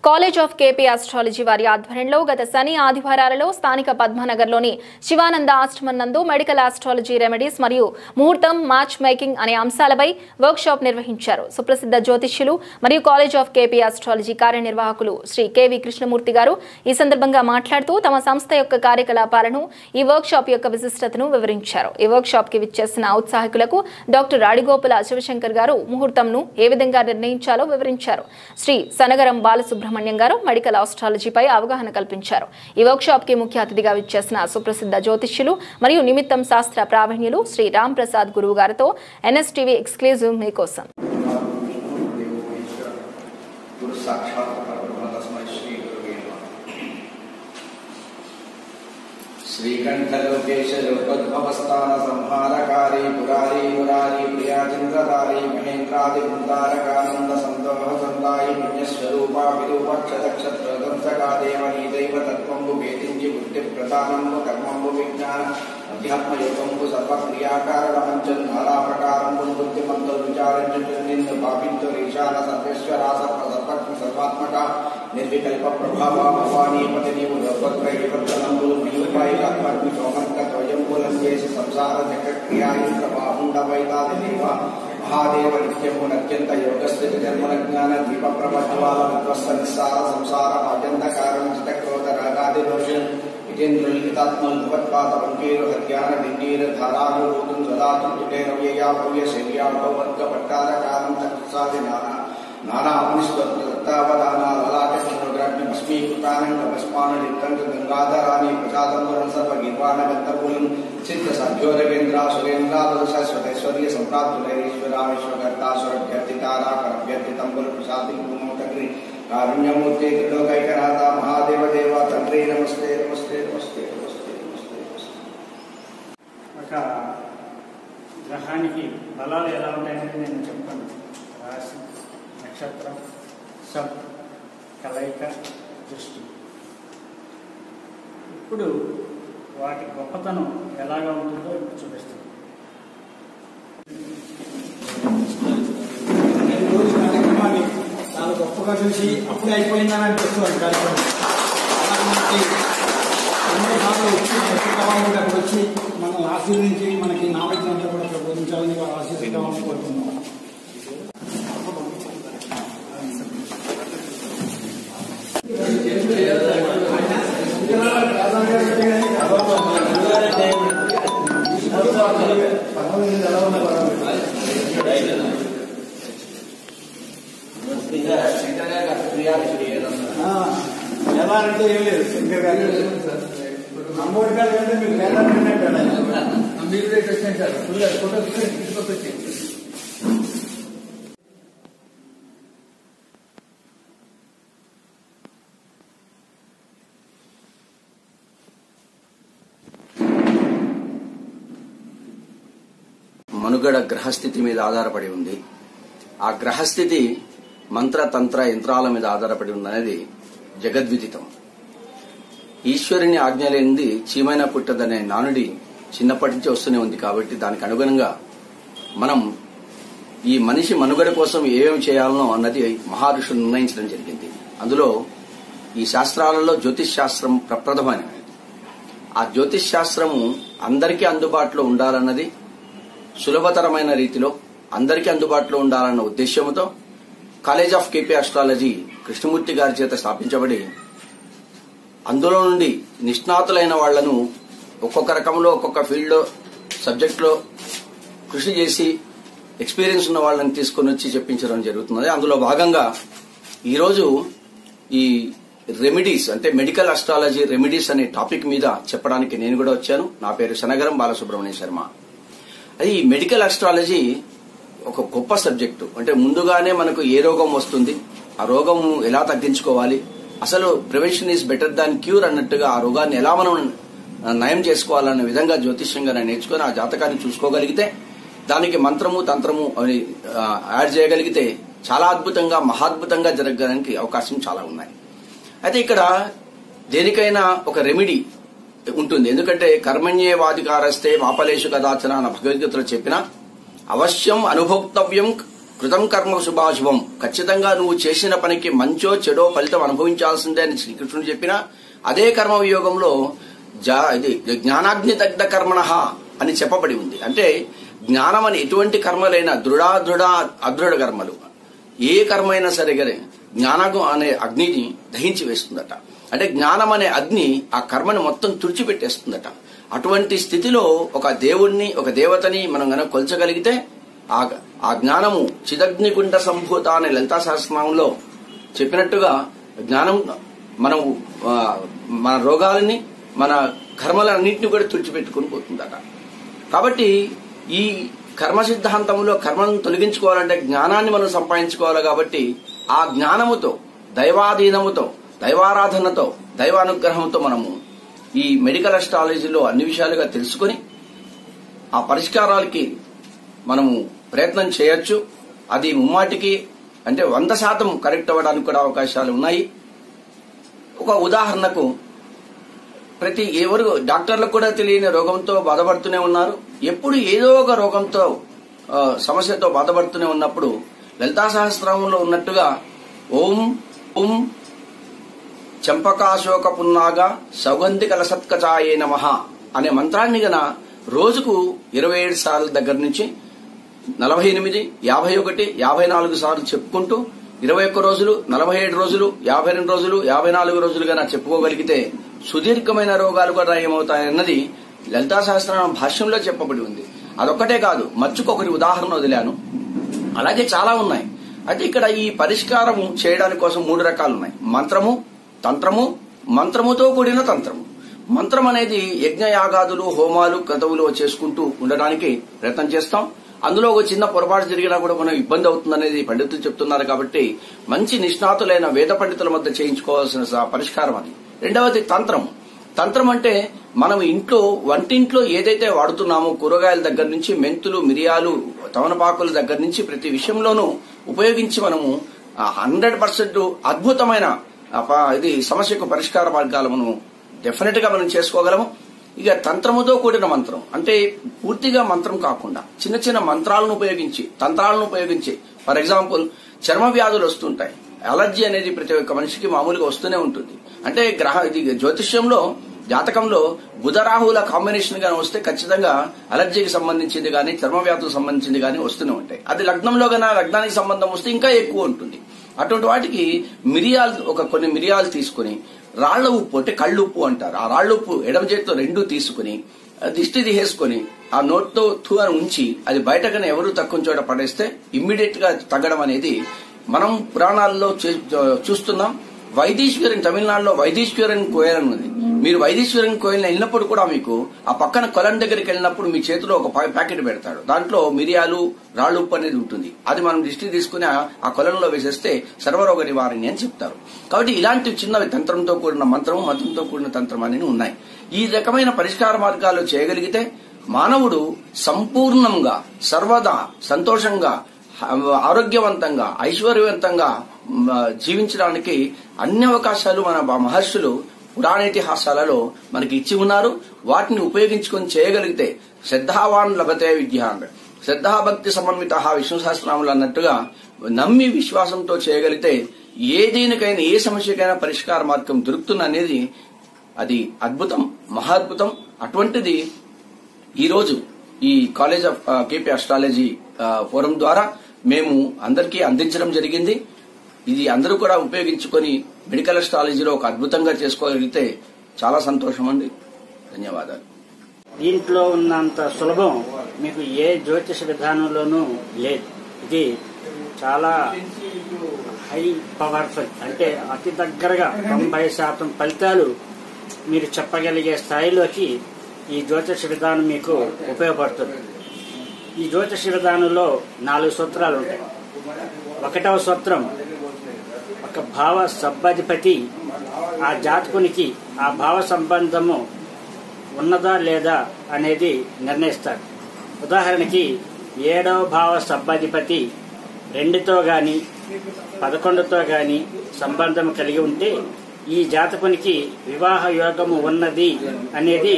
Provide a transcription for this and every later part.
College of KP astrology వారి ఆధ్వర్యంలో గత శని ఆదివారాలలో స్థానిక పద్మనగర్లోని శివానంద ఆశ్రమం నందు మెడికల్ ఆస్ట్రాలజీ రెమెడీస్ మరియు ముహూర్తం మ్యాచ్ మేకింగ్ అనే అంశాలపై వర్క్ షాప్ నిర్వహించారు సుప్రసిద్ధ జ్యోతిష్యులు మరియు కాలేజ్ ఆఫ్ కేపీ ఆస్ట్రాలజీ కార్యనిర్వాహకులు శ్రీ కెవి కృష్ణమూర్తి గారు ఈ సందర్భంగా మాట్లాడుతూ తమ సంస్థ యొక్క కార్యకలాపాలను ఈ వర్క్ షాప్ యొక్క విశిష్టతను వివరించారు ఈ వర్క్ షాప్ కి విచ్చేసిన ఔత్సాహికులకు డాక్టర్ రాడిగోపుల శివశంకర్ గారు ముహూర్తంను ఏ విధంగా నిర్ణయించాలో వివరించారు శ్రీ సనగరం బాలసుబ్రహ్మణ్యం గారు మెడికల్ ఆస్ట్రాలజీపై అవగాహన కల్పించారు ఈ వర్క్ షాప్ కి ముఖ్య అతిథిగా విచ్చేసిన సుప్రసిద్ధ జ్యోతిష్యులు మరియు నిమిత్తం శాస్త్ర ప్రావీణ్యులు శ్రీ రామ్ ప్రసాద్ గురువు గారితో ఎన్ఎస్టీవీ ఎక్స్క్లూజివ్ మీకోసం గురు సాక్షాత్ పరబ్రహ్మ తస్మై శ్రీ గురువే నమః శ్రీకంఠలోకేశ లోకోద్భవస్థాన సంహారకారి పురారి మురారి ప్రియాచంద్రధారి మహేంద్రాది బృందారకానంద సందోహ సందాయి పుణ్యస్వరూపా విరూపక్షతక్షత్రదంసకా దేవనీ దైవ తత్వంబు వేదించి బుద్ధి ప్రధానంబు కర్మంబు విజ్ఞాన అధ్యాత్మయోగంబు సర్వక్రియాకారణమంచన్ నానా ప్రకారంబు బుద్ధిమంతో విచారించు నిన్ను పాపించు ఈశాన సర్వేశ్వర సర్వ సర్వజ్ఞ సర్వాత్మక నిర్వికల్ప ప్రభావ భవానీ పతి నీవు లోకత్రైవర్తనంబులు నీవుపై ఆత్మగ్ని సోమంక ద్వయంబులం చేసి సంసార జగక్రియాయుంత బాహుండవైతాది దేవ మహాదేవ నిత్యము అత్యంత యోగస్థితి జన్మన జ్ఞాన దీప ప్రపజ్వాల విధ్వస్త నిస్సార సంసార ఆద్యంతకారం చిత క్రోధ రాగాది దోషం ఇతేంద్రులితాత్మల్ భగవత్పాద వంకీరు హత్యాన దిండీర ధారాలు రూపం సదాతం తుటే రవ్యయా భవ్య శైర్యా భగవర్గ పట్టార కాలం తత్సాది నానా నానా అనిష్టవదానా లలాటగ్ని భస్మీకృతానంగ భస్మానలిప్తంగ గంగాధరాని ప్రసాదంబరం సర్వ గీర్వాణ గంధపులిం సిద్ధ సభ్యోదగేంద్ర సురేంద్రాద శాశ్వతైశ్వర్య సంప్రాప్తులైశ్వరామేశ్వరత్యార్థితారాకరభ్యర్థితంబుల ప్రసాది కుమోటగ్రి కారుణ్యమూర్తి త్రిలోకైకనాథ మహాదేవ దేవ తండ్రి నమస్తే నమస్తే నమస్తే నమస్తే నమస్తే నమస్తే ఒక గ్రహానికి బలాలు ఎలా ఉంటాయనేది నేను చెప్తాను రాశి నక్షత్రం సబ్ కలయిక దృష్టి ఇప్పుడు వాటి గొప్పతనం ఎలాగా ఉంటుందో ఇప్పుడు చూపిస్తాను నేను రోజు కార్యక్రమాన్ని చాలా గొప్పగా చూసి అప్పుడే అయిపోయిందని అనిపిస్తుంది కార్యక్రమం అలాగే మనకి ఎన్నో సార్లు వచ్చి నక్షత్రవాళ్ళు అక్కడ వచ్చి మనం ఆశీర్వదించి మనకి నాలెడ్జ్ అంతా కూడా ప్రబోధించాలని వారు ఆశీర్వదించాలని కోరుతున్నాం ఆ, ఎలా అంటే ఏం లేదు శంకర్ గారు అమ్మోడి గారు అంటే మీరు వేదాలు విన్నట్టు మీరు రేట్ వచ్చాను సార్ ఫుల్గా ఫోటో తీసుకొచ్చి మనుగడ గ్రహస్థితి మీద ఆధారపడి ఉంది ఆ గ్రహస్థితి మంత్ర తంత్ర యంత్రాల మీద ఆధారపడి ఉంది అనేది జగద్విదితం ఈశ్వరుని ఆజ్ఞ లేనిది చీమైనా పుట్టదనే నానుడి చిన్నప్పటి నుంచి వస్తూనే ఉంది కాబట్టి దానికి అనుగుణంగా మనం ఈ మనిషి మనుగడ కోసం ఏమేమి చేయాలనో అన్నది మహర్షులు నిర్ణయించడం జరిగింది అందులో ఈ శాస్త్రాలలో జ్యోతిష్ శాస్త్రం ప్రప్రథమైనది ఆ జ్యోతిష్ శాస్త్రము అందరికీ అందుబాటులో ఉండాలన్నది సులభతరమైన రీతిలో అందరికీ అందుబాటులో ఉండాలన్న ఉద్దేశ్యంతో college of KP astrology Krishnamurthy గారి చేత స్థాపించబడి అందులో నుండి నిష్ణాతులైన వాళ్లను ఒక్కొక్క రకంలో ఒక్కొక్క ఫీల్డ్లో సబ్జెక్ట్లో కృషి చేసి ఎక్స్పీరియన్స్ ఉన్న వాళ్ళని తీసుకొని వచ్చి చెప్పించడం జరుగుతున్నది అందులో భాగంగా ఈరోజు ఈ రెమెడీస్ అంటే మెడికల్ అస్ట్రాలజీ రెమెడీస్ అనే టాపిక్ మీద చెప్పడానికి నేను కూడా వచ్చాను నా పేరు శనగరం బాలసుబ్రహ్మణ్య శర్మ అది ఈ మెడికల్ అస్ట్రాలజీ ఒక గొప్ప సబ్జెక్టు అంటే ముందుగానే మనకు ఏ రోగం వస్తుంది ఆ రోగం ఎలా తగ్గించుకోవాలి అసలు prevention is better than cure అన్నట్టుగా ఆ రోగాన్ని ఎలా మనం నయం చేసుకోవాలనే విధంగా జ్యోతిష్యంగా నేర్చుకొని ఆ జాతకాన్ని చూసుకోగలిగితే దానికి మంత్రము తంత్రము అని ఆ, యాడ్ చేయగలిగితే చాలా అద్భుతంగా మహాద్భుతంగా జరగడానికి అవకాశం చాలా ఉన్నాయి అయితే ఇక్కడ దేనికైనా ఒక రెమెడీ ఉంటుంది ఎందుకంటే కర్మణ్యేవాధికారస్తే మాపలేషు కదాచన అన్న భగవద్గీతలో చెప్పిన అవశ్యం అనుభోక్తవ్యం కృతం కర్మ శుభాశుభం ఖచ్చితంగా నువ్వు చేసిన పనికి మంచో చెడో ఫలితం అనుభవించాల్సిందే అని శ్రీకృష్ణుడు చెప్పిన అదే కర్మ వియోగంలో జా ఇది జ్ఞానాగ్ని దగ్ధ కర్మణ అని చెప్పబడి ఉంది అంటే జ్ఞానం అని ఎటువంటి కర్మలైనా దృఢ దృఢ అదృఢ కర్మలు ఏ కర్మ అయినా సరే కానీ జ్ఞానగం అనే అగ్నిని దహించి వేస్తుందట అంటే జ్ఞానం అనే అగ్ని ఆ కర్మని మొత్తం తుడిచిపెట్టేస్తుందట అటువంటి స్థితిలో ఒక దేవుణ్ణి ఒక దేవతని మనం గనక కొల్చగలిగితే ఆ ఆ జ్ఞానము చిదగ్నికుండ సంభూత అనే లలితా సహస్రనామంలో చెప్పినట్టుగా జ్ఞానం మనం ఆ, మన రోగాలని మన కర్మలన్నింటినీ కూడా తుడిచిపెట్టుకుని పోతుందట కాబట్టి ఈ కర్మ సిద్ధాంతంలో కర్మను తొలగించుకోవాలంటే జ్ఞానాన్ని మనం సంపాదించుకోవాలి కాబట్టి ఆ జ్ఞానముతో దైవాధీనముతో దైవారాధనతో దైవానుగ్రహంతో మనము ఈ మెడికల్ అస్ట్రాలజీలో అన్ని విషయాలుగా తెలుసుకొని ఆ పరిష్కారాలకి మనము ప్రయత్నం చేయొచ్చు అది ముమ్మాటికి అంటే వంద శాతం కరెక్ట్ అవ్వడానికి కూడా అవకాశాలు ఉన్నాయి ఒక ఉదాహరణకు ప్రతి ఎవరు డాక్టర్లకు కూడా తెలియని రోగంతో బాధపడుతూనే ఉన్నారు ఎప్పుడు ఏదో ఒక రోగంతో ఆ, సమస్యతో బాధపడుతూనే ఉన్నప్పుడు లలితా సహస్రంలో ఉన్నట్టుగా ఓం ఓం చంపకాశోక పున్నాగ సౌగంధిక లసత్కచాయే నమ అనే మంత్రాన్ని గన రోజుకు ఇరవై ఏడు సార్ల దగ్గర నుంచి నలభై ఎనిమిది యాభై ఒకటి యాభై నాలుగు సార్లు చెప్పుకుంటూ ఇరవై ఒక్క రోజులు నలభై ఏడు రోజులు యాభై రెండు రోజులు యాభై నాలుగు రోజులుగా నా చెప్పుకోగలిగితే సుదీర్ఘమైన రోగాలు కూడా ఏమవుతాయన్నది లలితా సహస్రనామ భాష్యంలో చెప్పబడి ఉంది అదొక్కటే కాదు మచ్చుకొకరి ఉదాహరణ వదిలాను అలాగే చాలా ఉన్నాయి అయితే ఇక్కడ ఈ పరిష్కారం చేయడానికి కోసం మూడు రకాలు ఉన్నాయి మంత్రము తంత్రము మంత్రముతో కూడిన తంత్రము మంత్రం అనేది యజ్ఞయాగాదులు హోమాలు కథవులు చేసుకుంటూ ఉండడానికి ప్రయత్నం చేస్తాం అందులో ఒక చిన్న పొరపాటు జరిగినా కూడా మనం ఇబ్బంది అవుతుందనేది పండితులు చెప్తున్నారు కాబట్టి మంచి నిష్ణాతులైన వేద పండితుల మధ్య చేయించుకోవాల్సిన స- పరిష్కారం అది రెండవది తంత్రం తంత్రం అంటే మనం ఇంట్లో వంటింట్లో ఏదైతే వాడుతున్నామో కూరగాయల దగ్గర నుంచి మెంతులు మిరియాలు తమలపాకుల దగ్గర నుంచి ప్రతి విషయంలోనూ ఉపయోగించి మనము హండ్రెడ్ పర్సెంట్ అద్భుతమైన ఆ, ప- ఇది సమస్యకు పరిష్కార మార్గాలు మనం డెఫినెట్ గా మనం చేసుకోగలము ఇక తంత్రముతో కూడిన మంత్రం అంటే పూర్తిగా మంత్రం కాకుండా చిన్న చిన్న మంత్రాలను ఉపయోగించి తంత్రాలను ఉపయోగించి ఫర్ ఎగ్జాంపుల్ చర్మ వ్యాధులు వస్తుంటాయి అలర్జీ అనేది ప్రతి ఒక్క మనిషికి మామూలుగా వస్తూనే ఉంటుంది అంటే గ్రహ ఇది జ్యోతిష్యంలో జాతకంలో బుధరాహుల కాంబినేషన్ గానీ వస్తే ఖచ్చితంగా అలర్జీకి సంబంధించింది కానీ చర్మ వ్యాధులకు సంబంధించింది కానీ వస్తూనే ఉంటాయి అది లగ్నంలో గానీ లగ్నానికి సంబంధం వస్తే ఇంకా ఎక్కువ ఉంటుంది అటువంటి వాటికి మిరియాలు ఒక కొన్ని మిరియాలు తీసుకుని రాళ్ల ఉప్పు అంటే కళ్ళు ఉప్పు అంటారు ఆ రాళ్ల ఉప్పు ఎడమ చేతితో రెండు తీసుకుని ఆ దిష్టి తీసేసుకుని ఆ నోట్తో తూ అని ఉంచి అది బయటగానే ఎవరు తక్కువ చోట పడేస్తే ఇమ్మీడియట్ గా తగ్గడం అనేది మనం పురాణాల్లో చూ- చూస్తున్నాం వైదీశ్వరన్ తమిళనాడులో వైదీశ్వరన్ కోయల్ అని ఉంది మీరు వైదీశ్వరన్ కోయల్ వెళ్ళినప్పుడు కూడా మీకు ఆ పక్కన కొలం దగ్గరికి వెళ్ళినప్పుడు మీ చేతిలో ఒక పా- ప్యాకెట్ పెడతాడు దాంట్లో మిరియాలు రాళ్ళు ఉప్పు అనేది ఉంటుంది అది మనం దృష్టి తీసుకుని ఆ- ఆ కొలంలో వేసేస్తే సర్వరోగ నివారణి అని చెప్తారు కాబట్టి ఇలాంటి చిన్నవి తంత్రంతో కూడిన మంత్రము మంత్రంతో కూడిన తంత్రం అనేవి ఉన్నాయి ఈ రకమైన పరిష్కార మార్గాలు చేయగలిగితే మానవుడు సంపూర్ణంగా సర్వదా సంతోషంగా ఆరోగ్యవంతంగా ఐశ్వర్యవంతంగా మ, జీవించడానికి అన్ని అవకాశాలు మన బ- మహర్షులు పురాణేతిహాసాలలో మనకి ఇచ్చి ఉన్నారు వాటిని ఉపయోగించుకొని చేయగలిగితే శ్రద్ధావాన్ లభతే విద్య అన్నాడు. శ్రద్ధాభక్తి సమన్విత విష్ణు సహస్రనాములు అన్నట్టుగా నమ్మి విశ్వాసంతో చేయగలిగితే ఏ దేనికైనా ఏ సమస్యకైనా పరిష్కార మార్గం దొరుకుతుంది అనేది అది అద్భుతం మహాద్భుతం అటువంటిది ఈ రోజు ఈ college of KP astrology forum ద్వారా మేము అందరికీ అందించడం జరిగింది ఇది అందరూ కూడా ఉపయోగించుకొని మెడికల్ అస్ట్రాలజీలో ఒక అద్భుతంగా చేసుకోగలిగితే చాలా సంతోషం అండి ధన్యవాదాలు దీంట్లో ఉన్నంత సులభం మీకు ఏ జ్యోతిష విధానంలోనూ లేదు ఇది చాలా హై పవర్ఫుల్ అంటే అతి దగ్గరగా తొంభై శాతం ఫలితాలు మీరు చెప్పగలిగే స్థాయిలోకి ఈ జ్యోతిష విధానం మీకు ఉపయోగపడుతుంది ఈ జ్యోతిష విధానంలో నాలుగు సూత్రాలు ఉంటాయి ఒకటవ సూత్రం ఒక భావ సబ్బధిపతి ఆ జాతకునికి ఆ భావ సంబంధము ఉన్నదా లేదా అనేది నిర్ణయిస్తాడు ఉదాహరణకి ఏడవ భావ సబ్బాధిపతి రెండుతో గాని పదకొండుతో గాని సంబంధం కలిగి ఉంటే ఈ జాతకునికి వివాహ యోగము ఉన్నది అనేది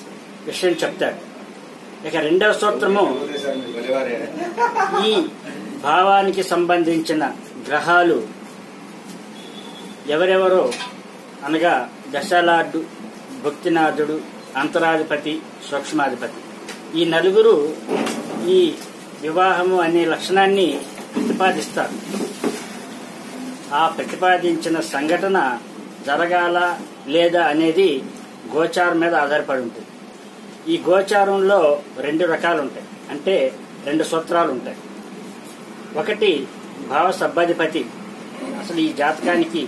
విషయం చెప్తాడు ఇక రెండవ సూత్రము ఈ భావానికి సంబంధించిన గ్రహాలు ఎవరెవరో అనగా దశలార్డు భక్తినాథుడు అంతరాధిపతి సూక్ష్మాధిపతి ఈ నలుగురు ఈ వివాహము అనే లక్షణాన్ని ప్రతిపాదిస్తారు ఆ ప్రతిపాదించిన సంఘటన జరగాల లేదా అనేది గోచారం మీద ఆధారపడి ఉంటుంది ఈ గోచారంలో రెండు రకాలు ఉంటాయి అంటే రెండు సూత్రాలు ఉంటాయి ఒకటి భావ సబ్బాధిపతి అసలు ఈ జాతకానికి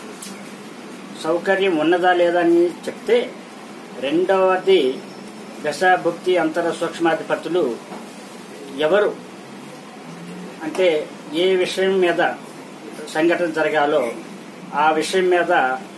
సౌకర్యం ఉన్నదా లేదా అని చెప్తే రెండవది దశాభుక్తి అంతర సూక్ష్మాధిపతులు ఎవరు అంటే ఏ విషయం మీద సంఘటన జరగాలో ఆ విషయం మీద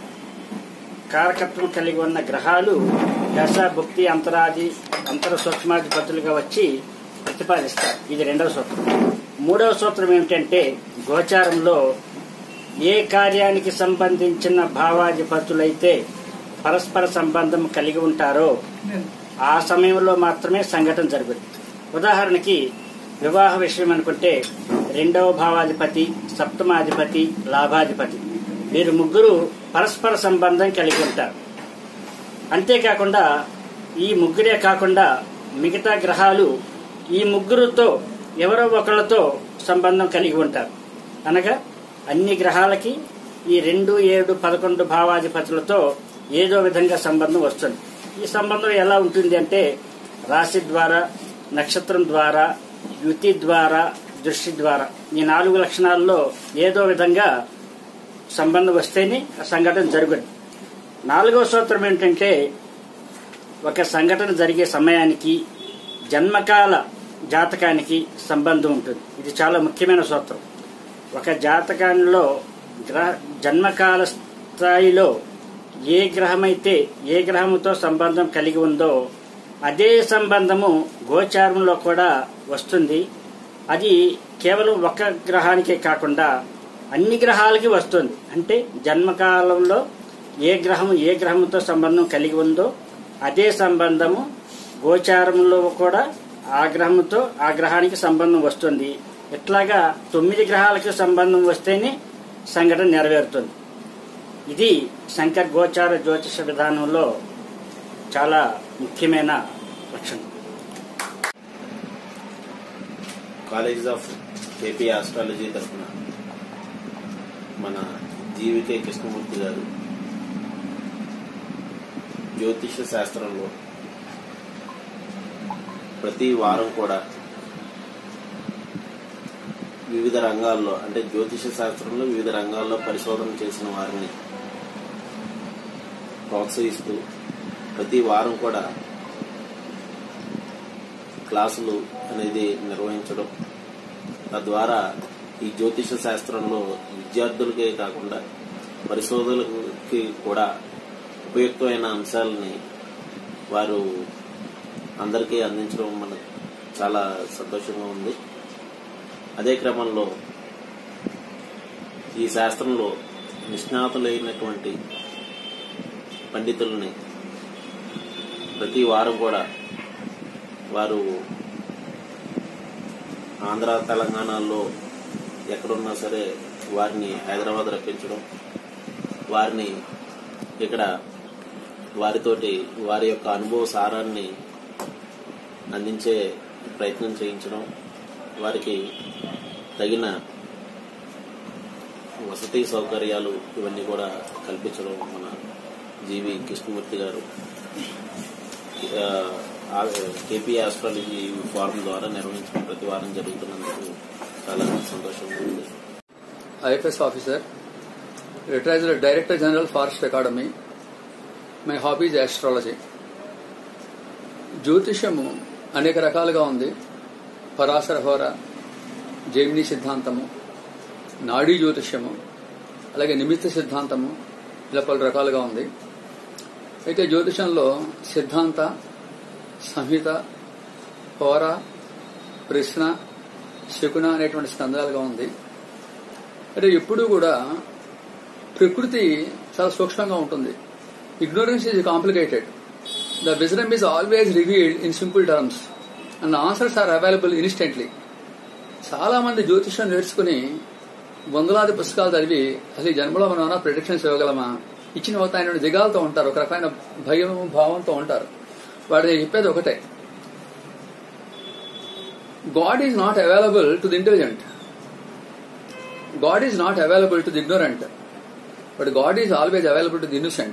కారకత్వం కలిగి ఉన్న గ్రహాలు దశ భుక్తి అంతరాది అంతర సూక్ష్మాధిపతులుగా వచ్చి ప్రతిపాదిస్తారు ఇది రెండవ సూత్రం మూడవ సూత్రం ఏమిటంటే గోచారంలో ఏ కార్యానికి సంబంధించిన భావాధిపతులైతే పరస్పర సంబంధం కలిగి ఉంటారో ఆ సమయంలో మాత్రమే సంఘటన జరుగుతుంది ఉదాహరణకి వివాహ విషయం అనుకుంటే రెండవ భావాధిపతి సప్తమాధిపతి లాభాధిపతి వీరు ముగ్గురు పరస్పర సంబంధం కలిగి ఉంటారు అంతేకాకుండా ఈ ముగ్గురే కాకుండా మిగతా గ్రహాలు ఈ ముగ్గురుతో ఎవరో ఒకళ్ళతో సంబంధం కలిగి ఉంటారు అనగా అన్ని గ్రహాలకి ఈ రెండు ఏడు పదకొండు భావాధిపతులతో ఏదో విధంగా సంబంధం వస్తుంది ఈ సంబంధం ఎలా ఉంటుంది అంటే రాశి ద్వారా నక్షత్రం ద్వారా యుతి ద్వారా దృష్టి ద్వారా ఈ నాలుగు లక్షణాల్లో ఏదో విధంగా సంబంధం వస్తేనే ఆ సంఘటన జరుగుతుంది నాలుగవ సూత్రం ఏంటంటే ఒక సంఘటన జరిగే సమయానికి జన్మకాల జాతకానికి సంబంధం ఉంటుంది ఇది చాలా ముఖ్యమైన సూత్రం ఒక జాతకంలో గ్రహ జన్మకాల స్థాయిలో ఏ గ్రహమైతే ఏ గ్రహముతో సంబంధం కలిగి ఉందో అదే సంబంధము గోచారంలో కూడా వస్తుంది అది కేవలం ఒక గ్రహానికే కాకుండా అన్ని గ్రహాలకి వస్తుంది అంటే జన్మకాలంలో ఏ గ్రహం ఏ గ్రహంతో సంబంధం కలిగి ఉందో అదే సంబంధము గోచారంలో కూడా ఆ గ్రహంతో ఆ గ్రహానికి సంబంధం వస్తుంది ఇట్లాగా తొమ్మిది గ్రహాలకి సంబంధం వస్తేనే సంఘటన నెరవేరుతుంది ఇది శంకర్ గోచార జ్యోతిష విధానంలో చాలా ముఖ్యమైన లక్షణం కాలేజ్ ఆఫ్ ఏపీ ఆస్ట్రాలజీ తరఫున మన జీవికే కృష్ణమూర్తి గారు జ్యోతిష శాస్త్రంలో ప్రతి వారం కూడా వివిధ రంగాల్లో అంటే జ్యోతిష శాస్త్రంలో వివిధ రంగాల్లో పరిశోధన చేసిన వారిని ప్రోత్సహిస్తూ ప్రతి వారం కూడా క్లాసులు అనేది నిర్వహించడం తద్వారా ఈ జ్యోతిష శాస్త్రంలో విద్యార్థులకే కాకుండా పరిశోధకులకి కూడా ఉపయుక్తమైన అంశాలని వారు అందరికీ అందించడం మనకు చాలా సంతోషంగా ఉంది అదే క్రమంలో ఈ శాస్త్రంలో నిష్ణాతులైనటువంటి పండితుల్ని ప్రతి వారం కూడా వారు ఆంధ్ర తెలంగాణలో ఎక్కడున్నా సరే వారిని హైదరాబాద్ రప్పించడం వారిని ఇక్కడ వారితోటి వారి యొక్క అనుభవ సారాన్ని అందించే ప్రయత్నం చేయించడం వారికి తగిన వసతి సౌకర్యాలు ఇవన్నీ కూడా కల్పించడం మన జీవి కృష్ణమూర్తి గారు ఆ, కేపీ ఆస్ట్రాలజీ ఫారం ద్వారా నిర్వహించడం ప్రతి వారం జరుగుతున్నందుకు చాలా సంతోషంగా ఉంది IFS officer, retired as Director General Forest Academy. My hobby is astrology జ్యోతిష్యము అనేక రకాలుగా ఉంది పరాశర హోర జైమిని సిద్ధాంతము నాడీ జ్యోతిష్యము అలాగే నిమిత్త సిద్ధాంతము ఇలా పలు రకాలుగా ఉంది అయితే జ్యోతిషంలో సిద్ధాంత సంహిత హోర ప్రశ్న శకున అనేటువంటి స్కందాలుగా ఉంది అంటే ఎప్పుడూ కూడా ప్రకృతి చాలా సూక్ష్మంగా ఉంటుంది ignorance is complicated the wisdom is always revealed in simple terms and answers are available instantly చాలా మంది జ్యోతిషం నేర్చుకుని వందలాది పుస్తకాలు చదివి అసలు ఈ జన్మలో మనం ఏమైనా ప్రిడిక్షన్స్ ఇవ్వగలమా ఇచ్చిన అవుతాయన దిగాలతో ఉంటారు ఒక రకమైన భయం భావంతో ఉంటారు వాడు నేను చెప్పేది ఒకటే God is not available to the intelligent God is not available to the ignorant but God is always available to the innocent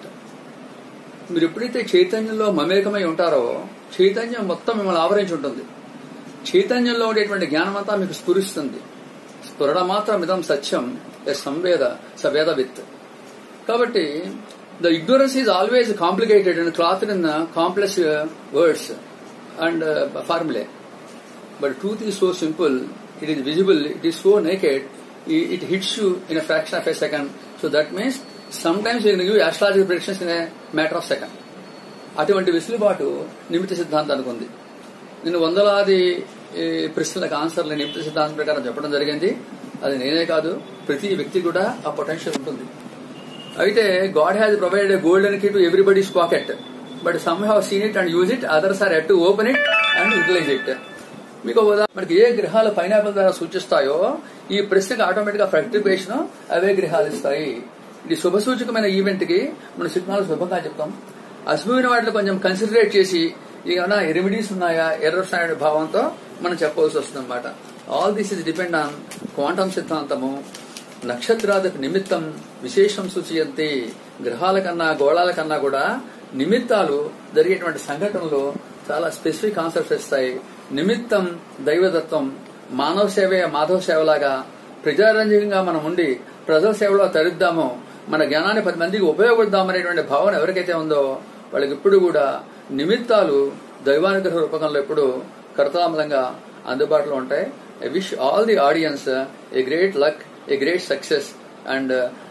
మీరు ఎప్పుడైతే చైతన్యంలో మమేకమై ఉంటారో చైతన్యం మొత్తం మిమ్మల్ని ఆవరించి ఉంటుంది చైతన్యంలో ఉండేటువంటి జ్ఞానం అంతా మీకు స్ఫురిస్తుంది స్ఫురణ మాత్రం ఇదం సత్యం ఎస్ సంవేద సవేద విత్ కాబట్టి the ignorance is always complicated and cloth in complex words and formulae But truth is so simple, it is visible, it is so naked, it, it hits you in a fraction of a second. So that means sometimes you can give astrological predictions in a matter of second. అటువంటి వెసులుబాటు నిమిత్త సిద్ధాంతానికి ఉంది నేను వందలాది ఈ, ప్రశ్నలకు ఆన్సర్లు నిమిత్త సిద్ధాంతం ప్రకారం చెప్పడం జరిగింది అది నేనే కాదు ప్రతి వ్యక్తి కూడా ఆ పొటెన్షియల్ ఉంటుంది అయితే God has provided a golden key to everybody's pocket but some have seen it and use it others are yet to open it and utilize it మీకు ఒక ఉదాహరణ మనకి ఏ గ్రహాలు పైనాపిల్ ద్వారా సూచిస్తాయో ఈ ప్రశ్నకు ఆటోమేటిక్ గా ఫ్రక్టిఫికేషన్ అవే గ్రహాలు ఇస్తాయి ఇది శుభ సూచకమైన ఈవెంట్ కి మన సిగ్నల్ శుభంగా చెప్తాం అశుభమైన వాటిని కొంచెం కన్సిడరేట్ చేసి ఏమైనా రెమెడీస్ ఉన్నాయా ఎర్రర్స్ అనే భావంతో మనం చెప్పవలసి వస్తుంది అనమాట all this is depend on quantum సిద్ధాంతము నక్షత్రాలకు నిమిత్తం విశేషం సూచయంతి గ్రహాల కన్నా గోళాల కన్నా కూడా నిమిత్తాలు జరిగేటువంటి సంఘటనలు చాలా స్పెసిఫిక్ కాన్సెప్ట్స్ ఇస్తాయి నిమిత్తం దైవదత్వం మానవ సేవే మాధవ సేవలాగా ప్రజారంజకంగా మనం ఉండి ప్రజల సేవలో తరిద్దామో మన జ్ఞానాన్ని పది మందికి ఉపయోగపడదామనేటువంటి భావన ఎవరికైతే ఉందో వాళ్ళకి ఇప్పుడు కూడా నిమిత్తాలు దైవానుగ్రహ రూపకంలో ఎప్పుడు కర్తామలంగా అందుబాటులో ఉంటాయి I wish all the audience a great luck a great success and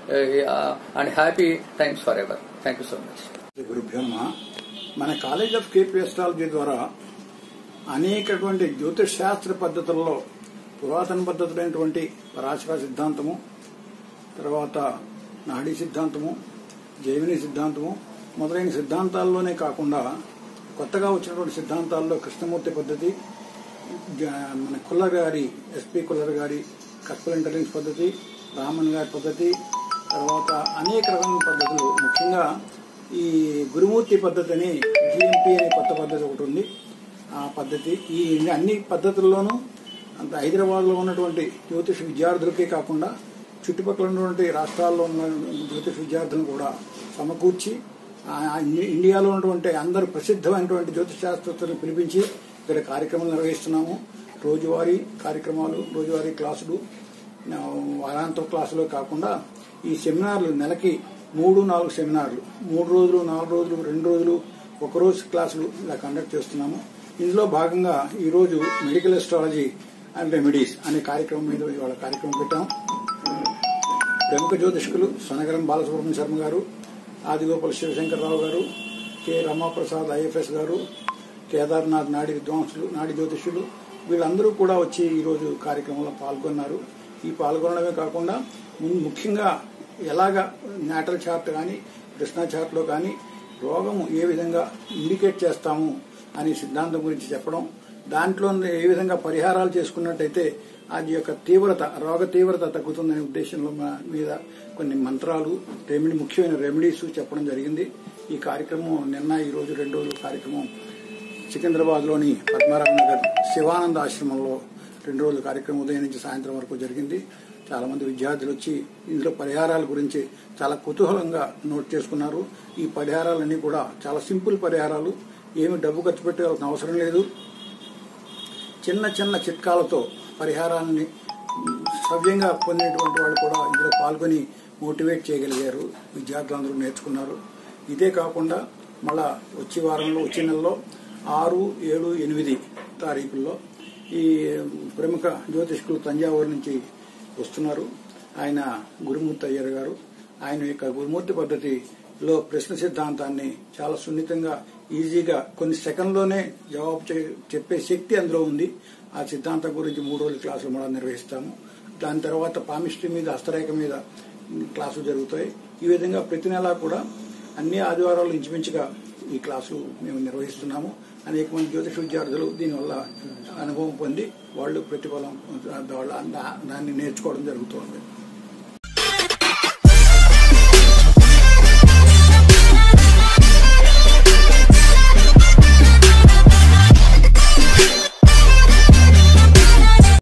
and happy times for ever thank you so much గురుభ్యో నమః. మన కాలేజ్ ఆఫ్ కేపీ ఎస్ట్రాలజీ ద్వారా అనేకటువంటి జ్యోతిష్ శాస్త్ర పద్ధతుల్లో పురాతన పద్ధతులైనటువంటి పరాశర సిద్ధాంతము తర్వాత నాడీ సిద్ధాంతము జైమిని సిద్ధాంతము మొదలైన సిద్ధాంతాల్లోనే కాకుండా కొత్తగా వచ్చినటువంటి సిద్ధాంతాల్లో కృష్ణమూర్తి పద్ధతి జ- మన కుల్లర్ గారి ఎస్పి కుల్లర్ గారి కస్పల్ ఇంటెలిజెన్స్ పద్ధతి రామన్ గారి పద్ధతి తర్వాత అనేక రకమైన పద్ధతులు ముఖ్యంగా ఈ గురుమూర్తి పద్ధతి అని జిఎంపి అనే కొత్త పద్ధతి ఒకటి ఉంది ఆ పద్ధతి ఈ అన్ని పద్ధతుల్లోనూ అంత హైదరాబాద్లో ఉన్నటువంటి జ్యోతిష విద్యార్థులకే కాకుండా చుట్టుపక్కల ఉన్నటువంటి రాష్ట్రాల్లో ఉన్న జ్యోతిష విద్యార్థులను కూడా సమకూర్చి ఆ ఇండి- ఇండియాలో ఉన్నటువంటి అందరూ ప్రసిద్ధమైనటువంటి జ్యోతిష శాస్త్రవేత్తలను పిలిపించి ఇక్కడ కార్యక్రమాలు నిర్వహిస్తున్నాము రోజువారీ కార్యక్రమాలు రోజువారీ క్లాసులు ఆ, వారాంతర క్లాసులు కాకుండా ఈ సెమినార్లు నెలకి మూడు నాలుగు సెమినార్లు మూడు రోజులు నాలుగు రోజులు రెండు రోజులు ఒక రోజు క్లాసులు ఇలా కండక్ట్ చేస్తున్నాము ఇందులో భాగంగా ఈరోజు మెడికల్ ఎస్ట్రాలజీ అండ్ రెమెడీస్ అనే కార్యక్రమం మీద ఇవాళ కార్యక్రమం పెట్టాం ప్రముఖ జ్యోతిష్కులు సనగరం బాలసుబ్రహ్మణ్య శర్మ గారు ఆదిగోపాల శివశంకర్రావు గారు కె రమాప్రసాద్ ఐఎఫ్ఎస్ గారు కేదార్నాథ్ నాడి విద్వాంసులు నాడి జ్యోతిష్యులు వీళ్ళందరూ కూడా వచ్చి ఈరోజు కార్యక్రమంలో పాల్గొన్నారు ఈ పాల్గొనడమే కాకుండా ముందు ముఖ్యంగా ఎలాగ నాటల్ చార్ట్ కానీ కృష్ణా చార్ట్లో కానీ రోగము ఏ విధంగా ఇండికేట్ చేస్తాము అనే సిద్ధాంతం గురించి చెప్పడం దాంట్లో ఏ విధంగా పరిహారాలు చేసుకున్నట్టయితే అది యొక్క తీవ్రత రోగ తీవ్రత తగ్గుతుందనే ఉద్దేశంలో మా- మీద కొన్ని మంత్రాలు రెమెడీ ముఖ్యమైన రెమెడీస్ చెప్పడం జరిగింది ఈ కార్యక్రమం నిన్న ఈ రోజు రెండు రోజుల కార్యక్రమం సికింద్రాబాద్ లోని పద్మారావు నగర్ శివానంద ఆశ్రమంలో రెండు రోజుల కార్యక్రమం ఉదయం నుంచి సాయంత్రం వరకు జరిగింది చాలా మంది విద్యార్థులు వచ్చి ఇందులో పరిహారాల గురించి చాలా కుతూహలంగా నోట్ చేసుకున్నారు ఈ పరిహారాలన్నీ కూడా చాలా సింపుల్ పరిహారాలు ఏమి డబ్బు ఖర్చు పెట్టాల్సిన అవసరం లేదు చిన్న చిన్న చిట్కాలతో పరిహారాన్ని సవ్యంగా పొందినటువంటి వాళ్ళు కూడా ఇందులో పాల్గొని మోటివేట్ చేయగలిగారు విద్యార్థులందరూ నేర్చుకున్నారు ఇదే కాకుండా మళ్ళా వచ్చే వారంలో వచ్చే నెలలో ఆరు ఏడు ఎనిమిది తారీఖుల్లో ఈ ప్రముఖ జ్యోతిష్కులు తంజావూరు నుంచి వస్తున్నారు ఆయన గురుమూర్తి అయ్యర్ గారు ఆయన యొక్క గురుమూర్తి పద్ధతిలో ప్రశ్న సిద్ధాంతాన్ని చాలా సున్నితంగా ఈజీగా కొన్ని సెకండ్లోనే జవాబు చే- చెప్పే శక్తి అందులో ఉంది ఆ సిద్ధాంతం గురించి మూడు రోజుల క్లాసులు మనం నిర్వహిస్తాము దాని తర్వాత పామిస్ట్రీ మీద హస్తరేఖ మీద క్లాసులు జరుగుతాయి ఈ విధంగా ప్రతి నెలా కూడా అన్ని ఆదివారాలు ఇంచుమించుగా ఈ క్లాసులు మేము నిర్వహిస్తున్నాము అనేక మంది జ్యోతిష విద్యార్థులు దీనివల్ల అనుభవం పొంది వాళ్ళు ప్రతిఫలం వాళ్ళ దాన్ని నేర్చుకోవడం జరుగుతుంది